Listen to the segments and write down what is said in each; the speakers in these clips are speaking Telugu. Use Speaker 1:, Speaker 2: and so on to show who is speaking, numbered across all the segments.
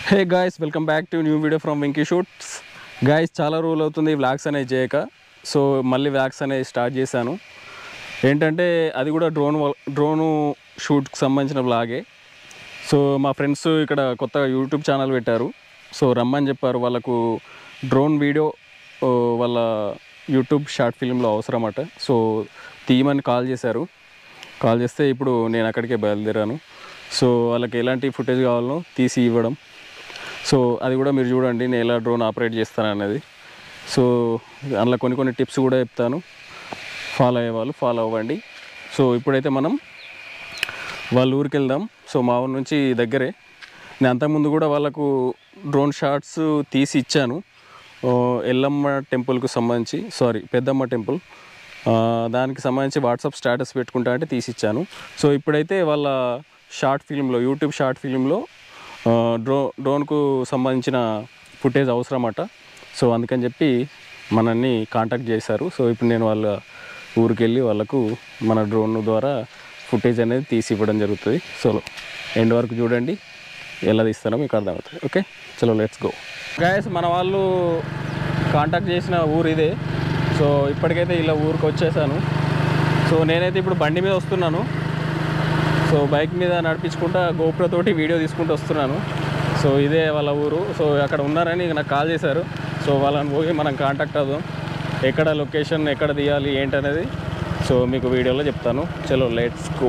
Speaker 1: Hey guys welcome back to new video from Venky shoots guys చాలా రోజులు అవుతుంది వ్లాగ్స్ అనేవి చేయక సో మళ్ళీ వ్లాగ్స్ అనేవి స్టార్ట్ చేశాను ఏంటంటే అది కూడా డ్రోన్ డ్రోను షూట్కి సంబంధించిన వ్లాగే సో మా ఫ్రెండ్స్ ఇక్కడ కొత్తగా యూట్యూబ్ ఛానల్ పెట్టారు సో రమ్మని చెప్పారు వాళ్ళకు డ్రోన్ వీడియో ఓ, వాళ్ళ యూట్యూబ్ షార్ట్ ఫిల్మ్లో అవసరమట సో తీయమని కాల్ చేశారు కాల్ చేస్తే ఇప్పుడు నేను అక్కడికే బయలుదేరాను సో వాళ్ళకి ఎలాంటి ఫుటేజ్ కావాలో తీసి ఇవ్వడం సో అది కూడా మీరు చూడండి నేను ఎలా డ్రోన్ ఆపరేట్ చేస్తాను అనేది సో అందులో కొన్ని కొన్ని టిప్స్ కూడా చెప్తాను ఫాలో అయ్యే వాళ్ళు ఫాలో అవ్వండి సో ఇప్పుడైతే మనం వాళ్ళ ఊరికి వెళ్దాం సో మా ఊరు నుంచి దగ్గరే నేను అంతకుముందు కూడా వాళ్ళకు డ్రోన్ షాట్స్ తీసి ఇచ్చాను ఓ, ఎల్లమ్మ టెంపుల్కు సంబంధించి సారీ పెద్దమ్మ టెంపుల్ ఆ, దానికి సంబంధించి వాట్సాప్ స్టేటస్ పెట్టుకుంటా అంటే తీసి ఇచ్చాను సో ఇప్పుడైతే వాళ్ళ షార్ట్ ఫిల్మ్లో యూట్యూబ్ షార్ట్ ఫిల్మ్లో ఆ, డ్రో డ్రోన్కు సంబంధించిన ఫుటేజ్ అవసరమట సో అందుకని చెప్పి మనల్ని కాంటాక్ట్ చేశారు సో ఇప్పుడు నేను వాళ్ళ ఊరికి వెళ్ళి వాళ్ళకు మన డ్రోన్ ద్వారా ఫుటేజ్ అనేది తీసి ఇవ్వడం జరుగుతుంది సో ఎండ్ వరకు చూడండి ఎలా తీస్తానో మీకు అర్థమవుతుంది ఓకే చలో లెట్స్ గో గాయస్ మన వాళ్ళు కాంటాక్ట్ చేసిన ఊరు ఇదే సో ఇప్పటికైతే ఇలా ఊరికి వచ్చేసాను సో నేనైతే ఇప్పుడు బండి మీద వస్తున్నాను సో బైక్ మీద నడిపించుకుంటా GoPro తోటి వీడియో తీసుకుంటూ వస్తున్నాను సో ఇదే వాళ్ళ ఊరు సో అక్కడ ఉన్నారని నాకు కాల్ చేశారు సో వాళ్ళని పోయి మనం కాంటాక్ట్ అవుదాం ఎక్కడ లొకేషన్ ఎక్కడ తీయాలి ఏంటనేది సో మీకు వీడియోలో చెప్తాను చలో లెట్స్ గో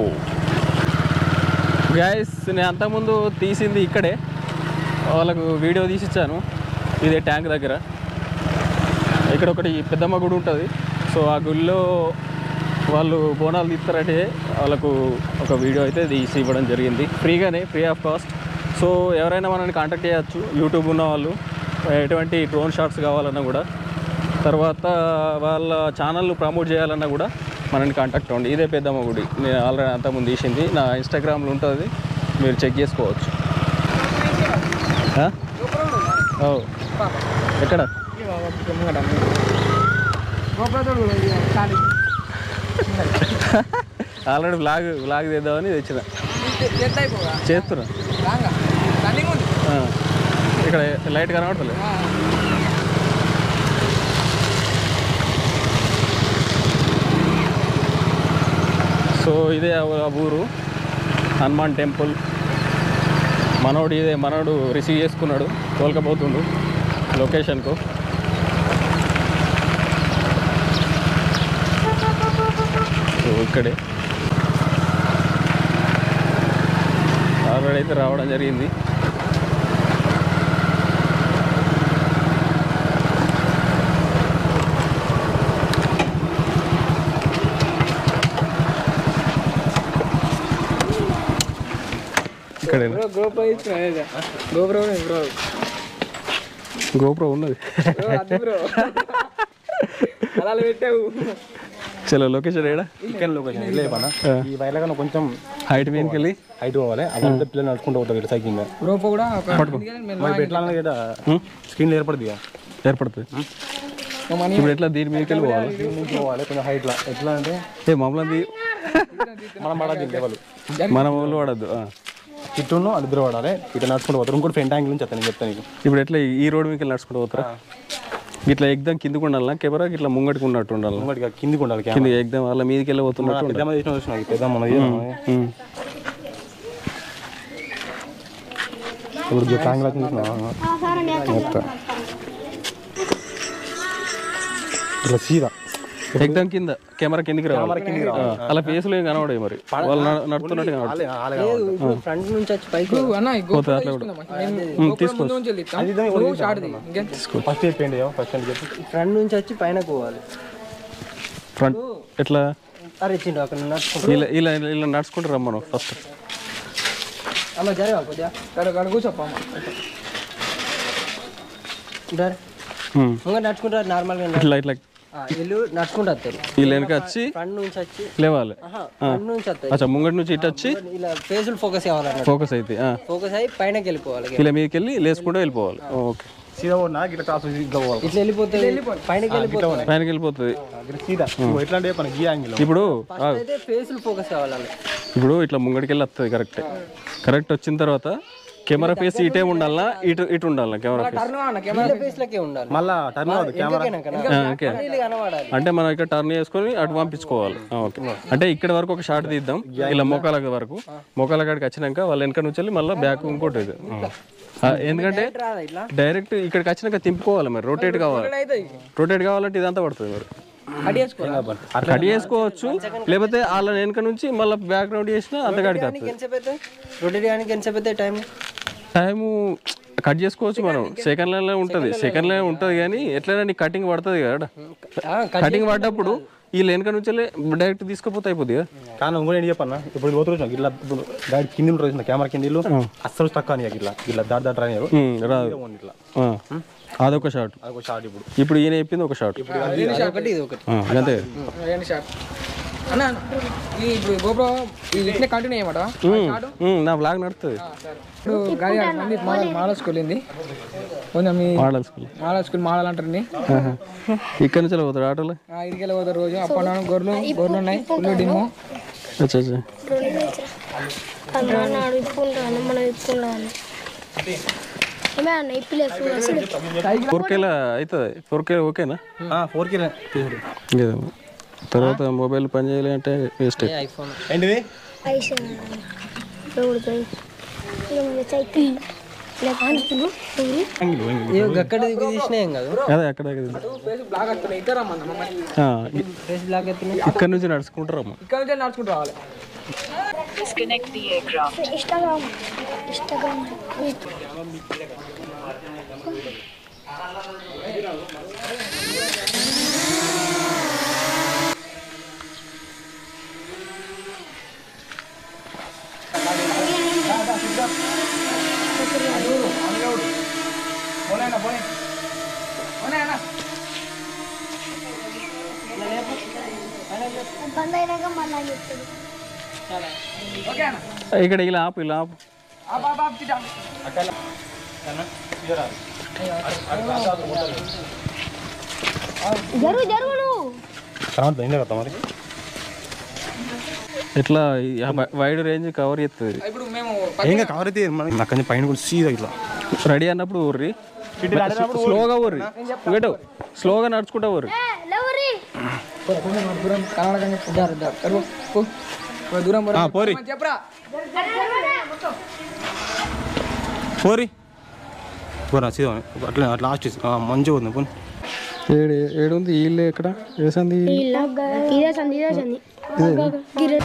Speaker 1: గాయస్ నేను అంతకుముందు తీసింది ఇక్కడే వాళ్ళకు వీడియో తీసిచ్చాను ఇదే ట్యాంక్ దగ్గర ఇక్కడ ఒకటి పెద్దమ్మ గుడి ఉంటుంది సో ఆ గుడిలో వాళ్ళు బోనాలు తీస్తారంటే వాళ్ళకు ఒక వీడియో అయితే తీసి ఇవ్వడం జరిగింది ఫ్రీగానే ఫ్రీ ఆఫ్ కాస్ట్ సో ఎవరైనా మనల్ని కాంటాక్ట్ చేయొచ్చు యూట్యూబ్ ఉన్న వాళ్ళు ఎటువంటి డ్రోన్ షాట్స్ కావాలన్నా కూడా తర్వాత వాళ్ళ ఛానల్ ప్రమోట్ చేయాలన్నా కూడా మనల్ని కాంటాక్ట్ అవ్వండి ఇదే పెద్దమ్మ గుడి నేను ఆల్రెడీ అంతకుముందు తీసింది నా ఇన్స్టాగ్రామ్లో ఉంటుంది మీరు చెక్ చేసుకోవచ్చు ఆ? ఓ ఎక్కడ ఆల్రెడీ బ్లాగ్ బ్లాగ్ చేద్దామని తెచ్చిన చేస్తున్నా ఆ. ఇక్కడ లైట్ కనబడతలే సో ఇదే ఆ ఊ- ఆ ఊరు హనుమాన్ టెంపుల్ మనోడు ఇదే మనోడు రిసీవ్ చేసుకున్నాడు తోలకపోతుండు లొకేషన్కు సో ఇక్కడే ఆల్రెడీ అయితే రావడం జరిగింది ఇక్కడే
Speaker 2: గోప్రో గోప్రో బ్రో
Speaker 1: గోప్రో ఉన్నది
Speaker 2: అది బ్రో అలా పెట్టావు
Speaker 1: చలో లొకేషన్ ఏడా
Speaker 3: చికెన్ లొకేషన్ లేపనా ఈ వైర్ల కన్నా కొంచెం
Speaker 1: హైట్ మీదకి వెళ్ళి
Speaker 3: హైట్ పోవాలి అదంతా పిల్లలు నడుచుకుంటూ పోతారు ఇటు సైకిల్ మీద
Speaker 2: గ్రోపో కూడా
Speaker 3: మరి ఎట్లా అన్నది కదా స్క్రీన్ ఏర్పడుతుంది ఇక.
Speaker 1: ఏర్పడుతుంది ఇప్పుడు ఎట్లా దీని మీదకి వెళ్ళి పోవాలి
Speaker 3: దీని నుంచి పోవాలి కొంచెం హైట్ లా ఎట్లా అంటే
Speaker 1: ఏ మామూలు
Speaker 3: మనం పడాలి లెవెల్
Speaker 1: మన ఊళ్ళో వాడద్దు
Speaker 3: చుట్టూను అది ఇద్దరు పడాలి ఇటు నడుచుకుంటూ పోతారు ఇంకోటి ఫ్రంట్ యాంగిల్ నుంచి వస్తాను నేను చెప్తాను నీకు
Speaker 1: ఇప్పుడు ఎట్లా ఈ రోడ్ మీదకి వెళ్ళి నడుచుకుంటూ పోతారా ఇట్లా ఎగ్దాం కిందకు ఉండాలనా కెమెరా ఇట్లా ముంగటికి ఉన్నట్టు ఉండాలి
Speaker 3: ఇంకోటి ఇక కిందికి ఉండాలి కెమెరా
Speaker 1: కింద ఎగ్దాం వాళ్ళ మీదకి వెళ్ళి పోతున్నట్టు ఉండాలి
Speaker 3: పెద్దమ్మ చేసిన చూసిన పెద్దమ్మ ఉన్నది
Speaker 1: ఉమ్.
Speaker 3: ఇప్పుడు యాంగిల్ వచ్చింది చూసినా చెప్తా ఇట్లా సీదా
Speaker 1: ఎగ్దాం కింద కెమెరా కిందికి రావాలి ఆ, అలా ఫేస్లో ఏం కనబడే మరి వాళ్ళు నడు- నడుతున్నట్టు కనబడదు
Speaker 3: ఆలే ఆలే కావాలి.
Speaker 4: ఫ్రంట్ నుంచి వచ్చి పైకి
Speaker 2: అన్న
Speaker 1: పోతుంది అట్లా కూడా
Speaker 2: ముందు నుంచి వెళ్తాం నువ్వు స్టార్ట్ ది ఇంకేం
Speaker 3: ఫస్ట్ చెప్పండి ఫస్ట్ అని చెప్పి
Speaker 4: ఫ్రంట్ నుంచి వచ్చి పైన పోవాలి
Speaker 1: ఫ్రంట్ ఎట్లా
Speaker 4: అరే చిండు అక్కడ నుండి నడుచుకుంటూ
Speaker 1: ఇలా ఇలా ఇలా నడుచుకుంటూ రమ్మను ఫస్ట్
Speaker 4: అమ్మ జరగా కొద్దిగా
Speaker 2: ఇక్కడ ఇక్కడ కూర్చోప్ప
Speaker 4: డర్ ఇంకా నడుచుకుంటారు నార్మల్గా
Speaker 1: ఇట్లా ఇట్లా
Speaker 4: ఇల్లు నడుచుకుంటూ వస్తారు
Speaker 1: వీళ్ళు వెనక వచ్చి
Speaker 4: ఫ్రంట్ నుంచి వచ్చి
Speaker 1: లేవాలి
Speaker 4: ఫ్రంట్ నుంచి వస్తారు
Speaker 1: అచ్చా ముంగటి నుంచి ఇటు వచ్చి
Speaker 4: ఇలా ఫేసులు ఫోకస్ కావాలన్నట్టు
Speaker 1: ఫోకస్ అయితే ఆ.
Speaker 4: ఫోకస్ అయ్యి పైనకి వెళ్ళిపోవాలి
Speaker 1: ఇలా మీదకి వెళ్ళి లేచుకుంటూ వెళ్ళిపోవాలి ఓకే
Speaker 3: సీదా పోనా ఇట్లా క్రాస్ ఇట్లా పోవాలి
Speaker 4: ఇట్లా వెళ్ళిపోతే పైనకి వెళ్ళిపోతుంది
Speaker 1: పైనకి వెళ్ళిపోతుంది
Speaker 3: ఇట్లా సీదా నువ్వు ఎట్లా అంటే మన గీ యాంగిల్
Speaker 1: ఇప్పుడు ఆ,
Speaker 4: అయితే ఫేసులు ఫోకస్ కావాలి
Speaker 1: ఇప్పుడు ఇట్లా ముంగడికి వెళ్ళి వస్తుంది కరెక్ట్ కరెక్ట్ వచ్చిన తర్వాత కెమెరా ఫేస్ ఇటే ఉండాలా ఇటు ఇటు ఉండాలా కెమెరా ఫేస్
Speaker 2: టర్న్ అన్న కెమెరా
Speaker 4: వీళ్ళ ఫేస్ లకే ఉండాలి
Speaker 3: మళ్ళా టర్న్ అవ్వదు కెమెరా
Speaker 1: ఓకే
Speaker 4: వీళ్ళు కనబడాలి
Speaker 1: అంటే మనం ఇక్కడ టర్న్ చేసుకొని అటు పంపించుకోవాలి ఆ, ఓకే అంటే ఇక్కడ వరకు ఒక షాట్ తీద్దాం ఇలా మోకాల వరకు మోకాల కాడికి వచ్చినాక వాళ్ళ వెనక నుంచి వెళ్ళి మళ్ళీ బ్యాక్ ఇంకోటి ఇది. ఆ. ఆ, ఎందుకంటే
Speaker 4: రాదా ఇట్లా
Speaker 1: డైరెక్ట్ ఇక్కడికి వచ్చినాక తింపుకోవాలి మరి రొటేట్ కావాలి రొటేట్ కావాలంటే ఇదంతా పడుతుంది మరి
Speaker 2: కట్ చేసుకోవాలి
Speaker 1: కట్ చేసుకోవచ్చు లేకపోతే వాళ్ళ వెనక నుంచి మళ్ళీ బ్యాక్గ్రౌండ్ చేసినా అంతకాడికి వస్తుంది
Speaker 4: ఎంతసేపు అవుతుంది రొటేట్ చేయడానికి ఎంతసేపు అవుతుంది టైం
Speaker 1: టైము కట్ చేసుకోవచ్చు మనం సెకండ్ లైన్లో ఉంటుంది సెకండ్ లైన్ ఉంటుంది కానీ ఎట్లయినా నీకు కటింగ్ పడుతుంది కదా కటింగ్ పడ్డప్పుడు ఈ వెనక నుంచి డైరెక్ట్ తీసుకుపోతే అయిపోద్ది కదా
Speaker 3: కానీ ఇంకోటి ఏంటి చెప్పన్నా ఇప్పుడు ఇది పోతున్నా ఇట్లా ఇప్పుడు డైరెక్ట్ కింది రోజున కెమెరా కింది అస్సలు స్టక్ అని ఇట్లా ఇట్లా దాటి దాటి రానియరు
Speaker 1: ఉమ్, రాదు
Speaker 3: ఇట్లా
Speaker 1: ఆ. అదొక షాట్
Speaker 3: అదొక షార్ట్ ఇప్పుడు
Speaker 1: ఇప్పుడు ఈయన చెప్పింది ఒక షాట్
Speaker 4: అది ఒకటి ఇది ఒకటి
Speaker 1: అంతే
Speaker 2: రెండు షాట్ అన్న ఈ ఇప్పుడు గోప్రో ఇది ఇట్లే కంటిన్యూ చేయమాట
Speaker 1: ఉమ్, నా బ్లాగ్ నడుస్తుంది
Speaker 2: ఇప్పుడు గాడి ఆడ మంది మోడల్ మోడల్ స్కూల్ ఉంది కొంచెం మీ
Speaker 1: model school
Speaker 2: model school model అంటారు నీ.
Speaker 1: ఇక్కడ నుంచి పోతాడు ఆటోలో
Speaker 2: ఆ ఇదికెళ్ళి పోతారు రోజు అప్ అండ్ డౌన్ గొర్రెలు గొర్రెలు ఉన్నాయి ఫుల్ డిమ్ము
Speaker 1: అచ్చా అచ్చా
Speaker 5: అన్న నాడు ఇప్పుకుంటాను మనం ఇప్పుకుంటాను ఏమే అన్న ఇప్పులేదు అసలు
Speaker 1: ఫోర్ కేలో అవుతుంది ఫోర్ కే ఓకేనా
Speaker 3: ఫోర్ కి
Speaker 1: లేదా తర్వాత మొబైల్ పని చేయాలి అంటే వేస్ట్
Speaker 4: ఐఫోన్
Speaker 3: ఏంటిది
Speaker 5: ఐస్ ఎవడుతాయి సైకిల్ లేక అనుకున్నాను
Speaker 4: ఇవి అక్కడ తీసినా ఏం కాదు
Speaker 1: అదే అక్కడ
Speaker 2: ఫేస్ బ్లాక్ వస్తున్నాయి ఇద్దరు రమ్మన్న మమ్మల్ని
Speaker 4: ఫేస్ బ్లాక్ ఎత్తున్నాయి
Speaker 1: ఇక్కడ నుంచి నడుచుకుంటారమ్మా
Speaker 2: ఇక్కడ నుంచి నడుచుకుంటూ రావాలి
Speaker 5: ఇన్స్టాగ్రామ్ ఇన్స్టాగ్రామ్
Speaker 2: పోనేనా పోనీ పోనీ అన్న
Speaker 5: బంద్ అయినాక మళ్ళీ చెప్తాడు
Speaker 2: ఓకే అన్న
Speaker 1: ఇక్కడ ఇలా ఆపు ఇలా ఆపు
Speaker 2: ఆ బాబా చిటా
Speaker 5: జరుగు జరుగు నువ్వు
Speaker 3: తర్వాత ఏంటి కదా మరి
Speaker 1: ఇట్లా ఈ వైడ్ రేంజ్ కవర్ చేస్తుంది
Speaker 2: ఇప్పుడు మేము
Speaker 3: ఏం కవర్ అయితే మనకి నాకు కొంచెం పైన కూడా సీదా ఇట్లా
Speaker 1: రెడీ అన్నప్పుడు ఊర్రి స్లోగా ఊర్రి వెటు స్లోగా నడుచుకుంటా ఊర్రి
Speaker 5: లేవరి
Speaker 2: దూరం కనబడకంగా ఇద్దరు ఇద్దరు పో పో దూరం పోరా.
Speaker 3: పోరి.
Speaker 2: చెప్పరా
Speaker 3: పోరి పోరా సీదా అట్లా అట్లా లాస్ట్ మంచిగా ఉంది పోనీ
Speaker 1: ఏడు ఏడుంది వీళ్ళు ఎక్కడ వేసింది
Speaker 5: ఇదే సంది ఇదే సంది గిరే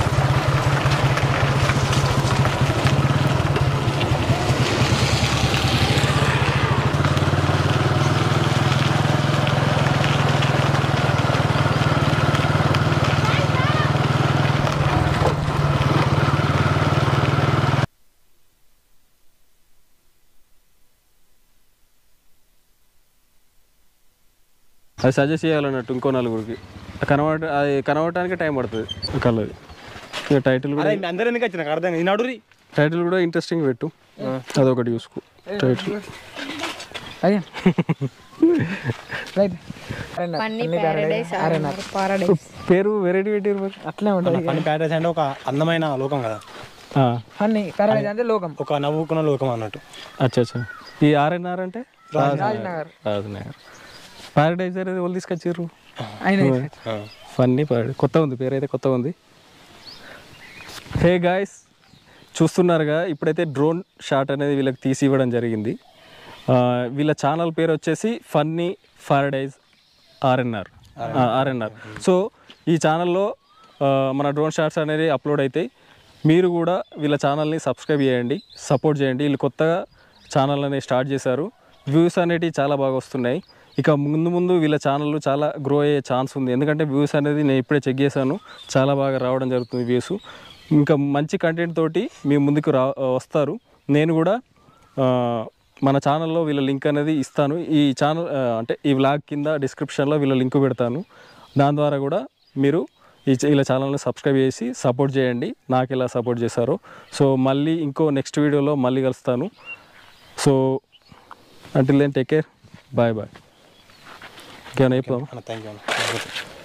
Speaker 1: అది సజెస్ట్ చేయాలన్నట్టు ఇంకో నలుగురికి కనబడ అది కనబడటానికి టైం పడుతుంది కలది ఇక టైటిల్ కూడా
Speaker 3: అరే అందరూ ఎందుకు వచ్చిన నాకు అర్థం కాదు. ఈ నడురి
Speaker 1: టైటిల్ కూడా ఇంట్రెస్టింగ్ పెట్టు అదొకటి చూసుకో టైటిల్
Speaker 2: అయ్యా రైట్ పారాడైస్
Speaker 1: పేరు వెరైటీ పెట్టారు మరి
Speaker 2: అట్లే ఉంటుంది
Speaker 3: పని ప్యాటర్స్ అంటే ఒక అందమైన లోకం కదా
Speaker 1: ఆ,
Speaker 2: ఫన్నీ పారాడైస్ అంటే లోకం
Speaker 3: ఒక నవ్వుకున్న లోకం అన్నట్టు
Speaker 1: అచ్చా అచ్చా ఈ ఆర్ఎన్ఆర్ అంటే
Speaker 2: రాజ్నగర్
Speaker 1: రాజనగర్ పారడైజర్ వాళ్ళు తీసుకొచ్చారు
Speaker 2: ఆయన
Speaker 1: ఫన్నీ పారడై కొత్త ఉంది పేరు అయితే కొత్త ఉంది హే గాయస్ చూస్తున్నారుగా ఇప్పుడైతే డ్రోన్ షాట్ అనేది వీళ్ళకి తీసి ఇవ్వడం జరిగింది ఆ, వీళ్ళ ఛానల్ పేరు వచ్చేసి ఫన్నీ ఫారడైజ్ ఆర్ఎన్ఆర్ ఆర్ఎన్ఆర్ సో ఈ ఛానల్లో ఆ, మన డ్రోన్ షాట్స్ అనేది అప్లోడ్ అవుతాయి మీరు కూడా వీళ్ళ ఛానల్ని సబ్స్క్రైబ్ చేయండి సపోర్ట్ చేయండి వీళ్ళు కొత్తగా ఛానల్ అనేది స్టార్ట్ చేశారు వ్యూస్ అనేటివి చాలా బాగా వస్తున్నాయి ఇక ముందు ముందు వీళ్ళ ఛానల్ చాలా గ్రో అయ్యే ఛాన్స్ ఉంది ఎందుకంటే వ్యూస్ అనేది నేను ఇప్పుడే చెక్ చేశాను చాలా బాగా రావడం జరుగుతుంది వ్యూస్ ఇంకా మంచి కంటెంట్ తోటి మీ ముందుకు రా వస్తారు నేను కూడా ఆ, మన ఛానల్లో వీళ్ళ లింక్ అనేది ఇస్తాను ఈ ఛానల్ ఆ, అంటే ఈ వ్లాగ్ కింద డిస్క్రిప్షన్లో వీళ్ళ లింక్ పెడతాను దాని ద్వారా కూడా మీరు ఈ చ- వీళ్ళ ఛానల్ని సబ్స్క్రైబ్ చేసి సపోర్ట్ చేయండి నాకు ఎలా సపోర్ట్ చేశారో సో మళ్ళీ ఇంకో నెక్స్ట్ వీడియోలో మళ్ళీ కలుస్తాను so until then take care bye bye ఇంకేమైనా చెప్తాం
Speaker 3: థ్యాంక్ యూ